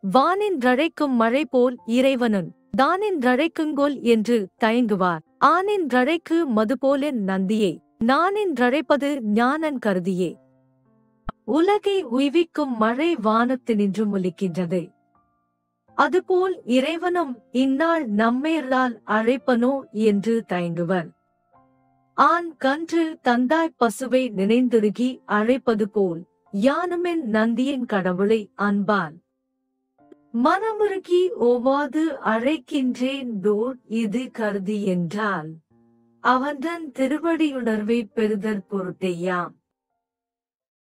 வானின்றழைக்கும் மழை போல் இறைவனும் தானின்றழைக்குங்கோல் என்று தயங்குவார் ஆனின்றழைக்கு மதுபோலின் நந்தியை நானின்றழைப்பது ஞானன் கருதியே உலகை உய்விக்கும் மழை வானத்தினின்று முலிக்கின்றது அதுபோல் இறைவனும் இந்நாள் நம்மேலால் அழைப்பனோ என்று தயங்குவர் ஆண் கன்று தந்தாய் பசுவை நினைந்துருகி அழைப்பது போல் யானுமென் நந்தியின் கடவுளை அன்பான் மனமுருகி ஓவாது அழைக்கின்றேன் டோர் இது கருதி என்றால் அவன்றன் திருவடியுணர்வை பெறுதற் பொருட்டேயாம்